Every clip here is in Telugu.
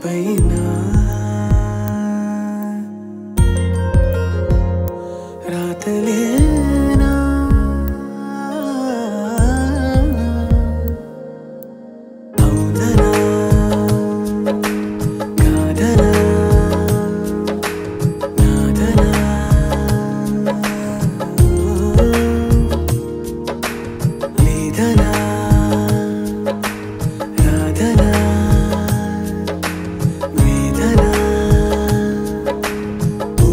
పైన రాతలేనా అవుననా కాదనా నాదనా లేదనా రాధనా వేదనా ఓ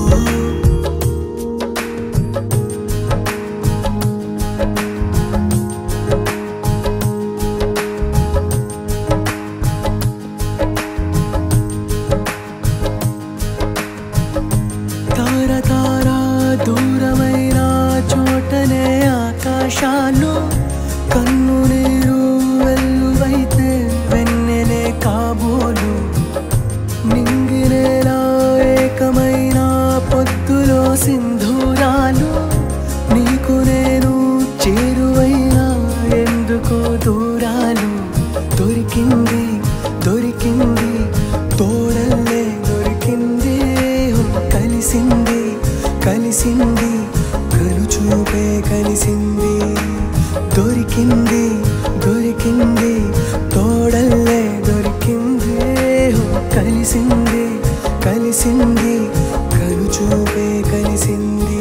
తార తార దూరమైన చోటనే ఆకాశాలు కన్ను నీరు వెల్లువైతే వెన్నెలే కాబోలు నింగినేలా ఏకమైన పొద్దులో సింధూరాలు నీకు నేను చేరువైనా ఎందుకో దూరాలు దొరికింది దొరికింది తోడల్లే దొరికింది ఓ, కలిసింది కలిసింది కలుచూపే కలిసింది దొరికింది దొరికింది తోడల్లే దొరికింది ఓ, కలిసింది కలిసింది కలుచూపే కలిసింది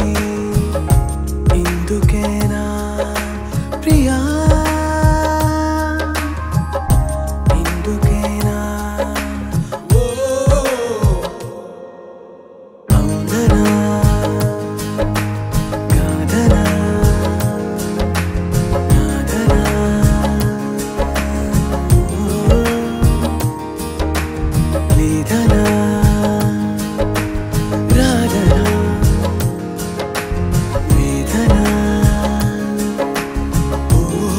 ఇందుకేనా ప్రియా ఇందుకేనా అవుననా కాదనా నాదనా లేదనా రాధనా వేదనా ఓ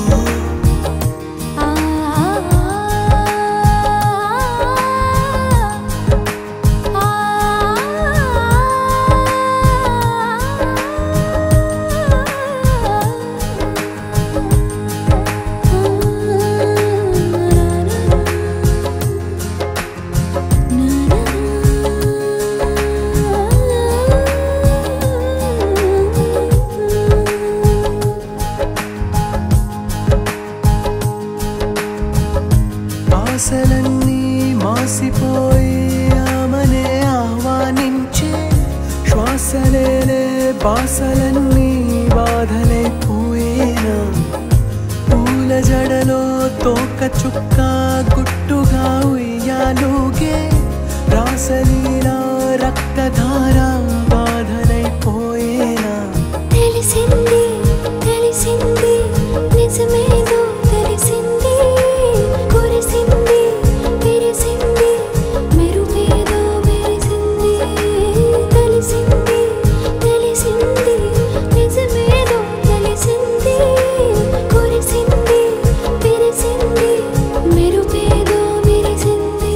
ఆశలన్నీ మాసిపోయి ఆమనే ఆహ్వానించే శ్వాసలేలే బాసలన్నీ బాధలైపోయేనా పూల జడలో తోక చుక్క గుట్టుగా ఉయ్యాలుగే రాసలీలా రక్తధార బాధలైపోయేనా తెలిసింది తెలిసింది నిజమేదో తెలిసింది కురిసింది విరిసింది మెరుపేదో మెరిసింది తెలిసింది తెలిసింది నిజమేదో తెలిసింది కురిసింది విరిసింది మెరుపేదో మెరిసింది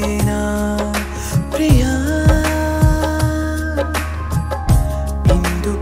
ఇందుకేనా ప్రియా ఇందు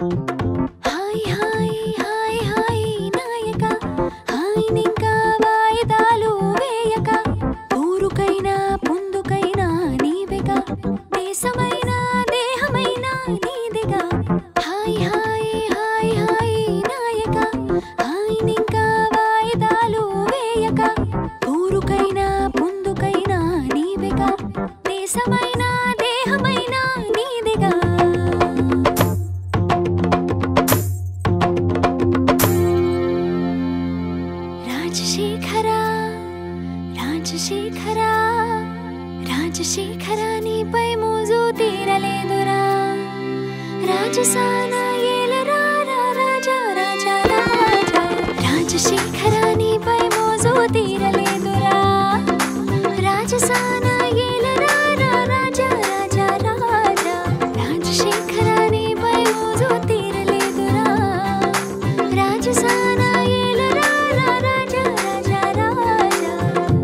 హాయ్ హాయ్ హాయ్ హాయ్ నాయక హాయ్ నింకా వాయిదాలు వేయక ఊరుకైనా పొందుకైనా నీవెగా దేశమైన దేహమైన నీదిగా హాయ్ హాయ్ హాయ్ హాయ్ నాయక హాయ్ నింకా వాయిదాలు వేయక ఊరుకైనా పొందుకైనా నీవెగా దేశమైన దేహమైన నీదిగా రాజశేఖర రాజశేఖర రాజశేఖర నీపై మోజు తీరలేదురా రాజసాన ఏలరా రా రాజా రాజా రాజా రాజశేఖర నీపై మోజు తీరలేదురా రాజసాన ఏలరా రా రాజా రాజా రాజా రాజశేఖర నీపై మోజు తీరలేదురా రాజసాన ఏలరా రా రాజా రాజా రాజా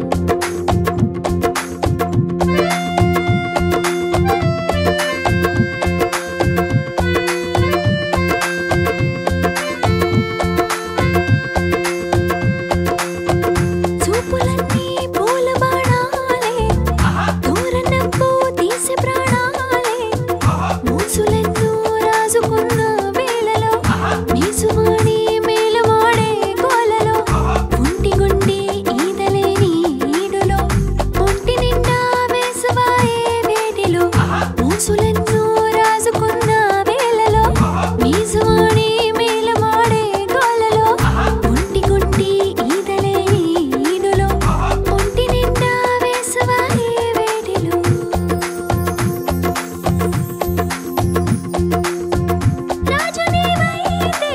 చూపులన్నీ పూల బాణాలే దూరనప్పు తీసే ప్రాణాలే మూసులెన్నో రాజుకున్న వేళలో మీసువాడి మేలువాడే గోలలో ఒంటి గుండి ఈదలేని ఈడులో ఒంటి నిండా వేసువాయే వేడిలో మూసులెన్నో రాజుకున్న వేళలో మీసువాడి మేలువాడే గోలలో ఒంటి గుండి ఈదలేని ఈడులో ఒంటి నిండా వేసువాయే వేడిలో రాజు నీవైతే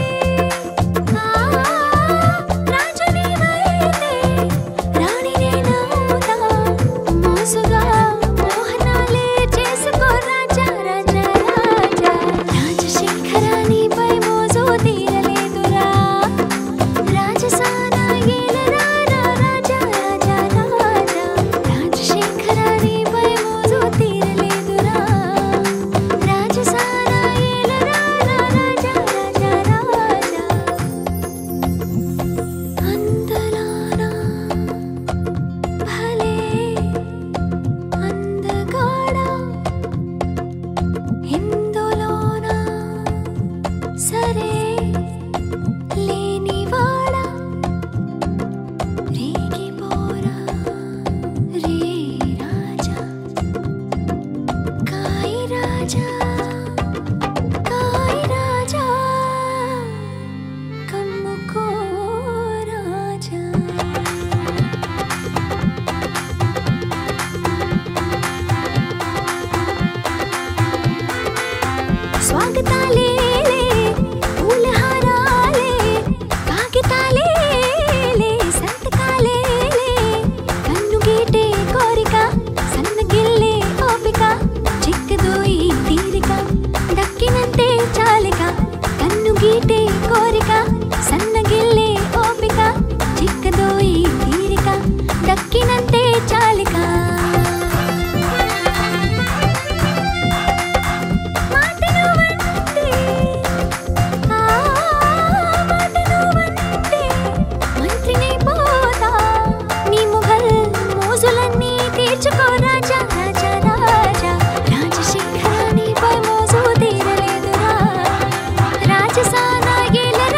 ఆ రాజు నీవైతే రాణి నేనవుతా మోసుగా మోహనాలే చేసుకో రాజా రాజా రాజా రాజశేఖర నీపై మోజు తీరలేదురా రాజసాన ఏలరా రా రాజా రాజా రాజా రాజశేఖర నీపై మోజు తీరలేదురా రాజసాన ఏలరా రా రాజా రాజా రాజా అందలానా భలే అందగాడా ఇందులోనా సరే లేనివాడా రేగిపోరా రే రాజా కాయి రాజా కాయి రాజా కమ్ముకో రాజా స్వాగతాలే పూలహారాలే కాగితాలే సంతకాలే కన్ను గీటే కోరిక సన్నగిల్లే ఓపిక చిక్కదోయి తీరిక దక్కినంతే చాలిక కన్ను గీటే కోరిక సన్నగిల్లే ఓపిక చిక్కదోయి తీరిక దక్కినంతే చాలిక మాటలు వంటే ఆ మాటలు వంటే మంత్రిని పోతా నీ ముఘల్ మోజులన్నీ తీర్చుకో రాజా రాజా రాజా రాజశేఖర నీపై మోజు తీరలేదురా రాజసాన ఏల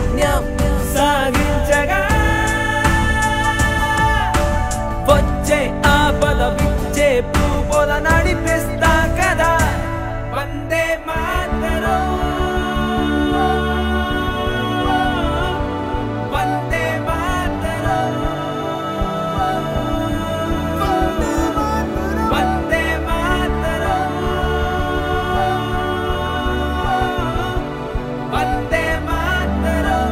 పుణ్యం సాగించగా వచ్చే ఆపద విచ్చే పూపొద నడిపిస్తా కదా వందే మాతరం వందే మాతరం వందే మాతరం వందే మాతరం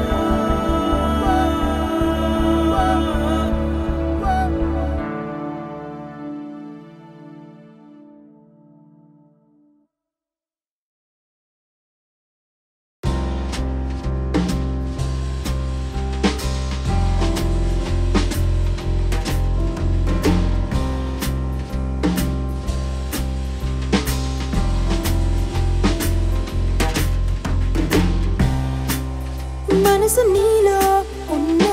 మనసు నీలో ఉన్నా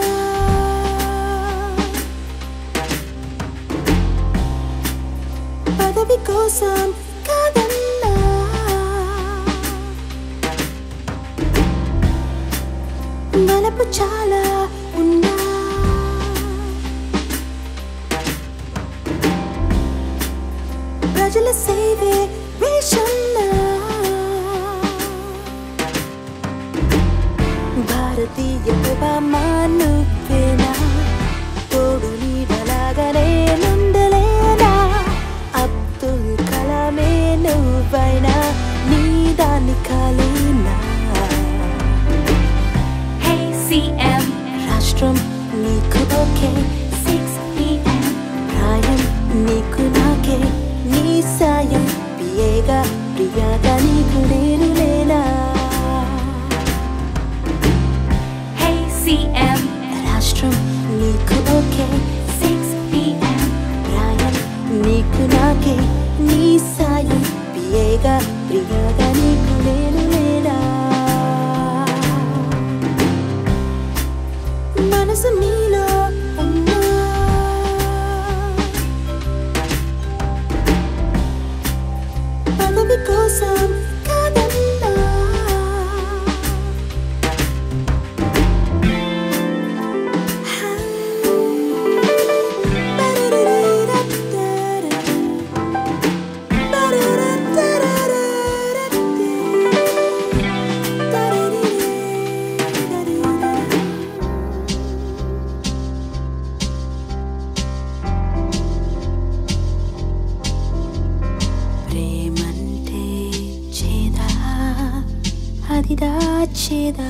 పదవి కోసం కాదన్నా మనపు చాలా ఉన్నా ప్రజల సేవే వేషన్నా భారతీయ నువ్వేనా తోడు నీడలాగానే నుండలేనా అబ్దుల్ కలామే నువ్వైనా నీ దాన్ని కాలేనా Hey CM, రాష్ట్రం నీకు ఓకే 6 p.m. ప్రాయం నీకు నాకే నీ సాయం పియేగా ప్రియాగా నీకు నేను లేనా Hey CM, రాష్ట్రం నీకు ఓకే 6 p.m. ప్రాయం నీకు నాకే నీ సాయం పియేగా ప్రియాగా నీకు నేను లేనా మనసు నీలో ఉన్నా పదవి కోసం కాదన్నా ప్రేమంటే చేదా అది దాచేదా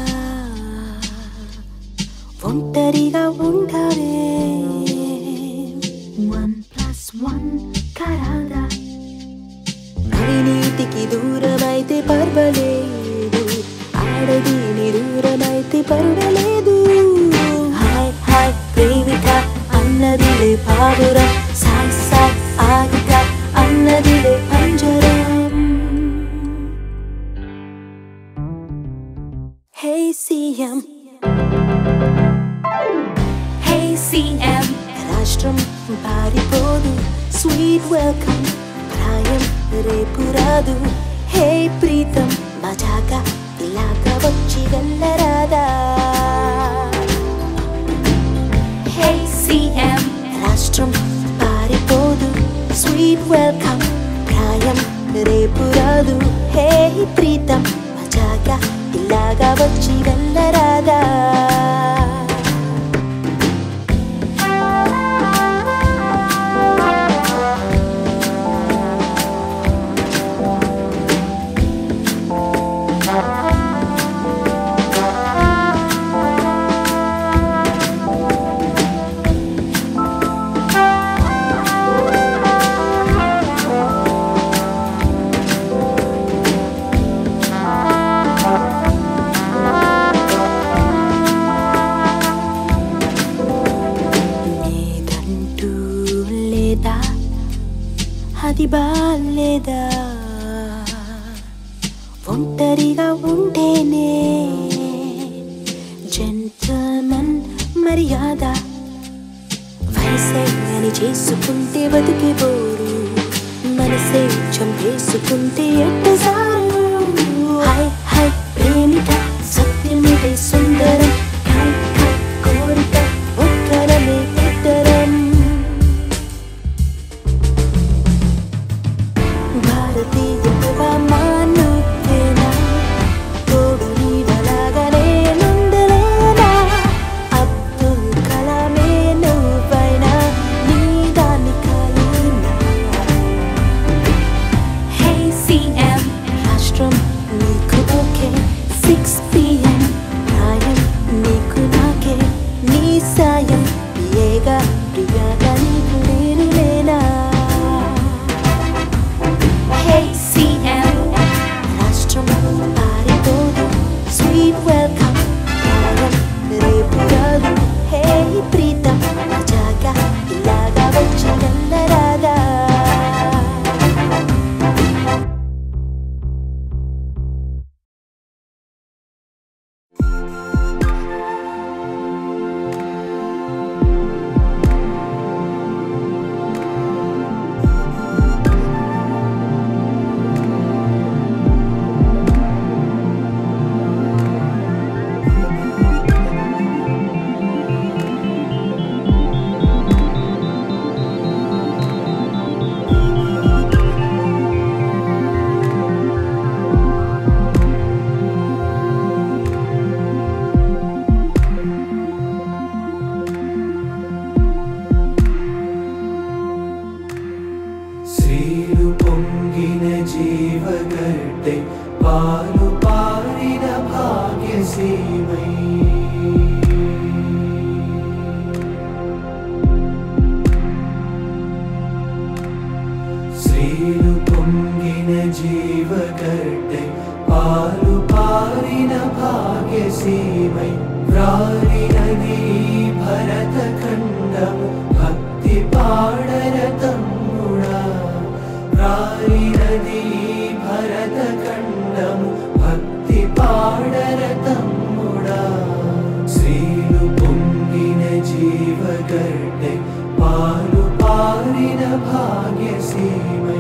ఒంటరిగా ఉండవే వన్ ప్లస్ వన్ కరాదా అవినీతికి దూరమైతే పర్వాలేదు ఆడదీని దూరమైతే పర్వాలేదు హాయ్ హాయ్ ప్రేమిక అన్నదిలే పావురం సాయ్ సాయ్ ఆగిక అన్నదిలే పంజరం హే సీఎం Hey CM, రాష్ట్రం పారిపోదు స్వీట్ వెల్కమ్ ప్రాయం రేపు రాదు హే ప్రీతం మజాగా ఇలాగా వచ్చి వెళ్ళరాదా Hey CM, రాష్ట్రం పారిపోదు స్వీట్ వెల్కమ్ ప్రాయం రేపు రాదు హే ప్రీతం మజాగా ఇలాగా వచ్చి వెళ్ళరాదా నీదంటూ లేదా అది బాలేదా ఒంటరిగా ఉంటేనే జెంటల్మెన్ మర్యాద వయసే అని చేసుకుంటే బతికి బోరు మనసే చంపేసుకుంటే ఎట్టసారు హాయ్ హాయ్ ప్రేమిక సత్య నాట్యమిదే సుందరం కై కై కోరిక ఒక్కరమే ఇద్దరం భారతీయ మానుతేనా తోడు నీడలాగా నేనుండలేనా అబ్దుల్ కలామే నువ్వైనా నీ దాన్ని కలిగినా Hey CM, రాష్ట్రం నీకు ఓకే సిక్స్ పిఎం న్యాయం నీకు నాకే నీ సాయం ఏగా ప్రియాగా నీకు నేను లేనా Hey CM, రాష్ట్రం పారిపోదు స్వీట్ వెల్కమ్ న్యాయం రేపు రాదు హే ప్రీతం మజాగా ఇలాగా వచ్చి నల్లరాగా శ్రీలు పొంగిన జీవగడ్డే పాలు పారిన భాగ్యసీమై శ్రీలు పొంగిన జీవగడ్డే పాలు పారిన భాగ్యసీమై వ్రాలినది భరత ఖండము భక్తి పాడర తమ్ముడా వ్రాలినది భరత ఖండము భక్తి పాడర తమ్ముడా శ్రీలు పొంగిన జీవగడ్డే పాలు పారిన భాగ్యసీమై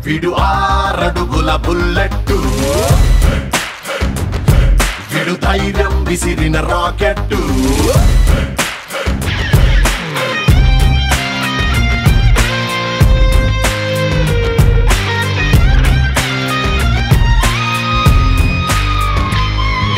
విడు ఆరడుగుల బుల్లెట్టు విడు ధైర్యం విసిరిన రాకెట్టు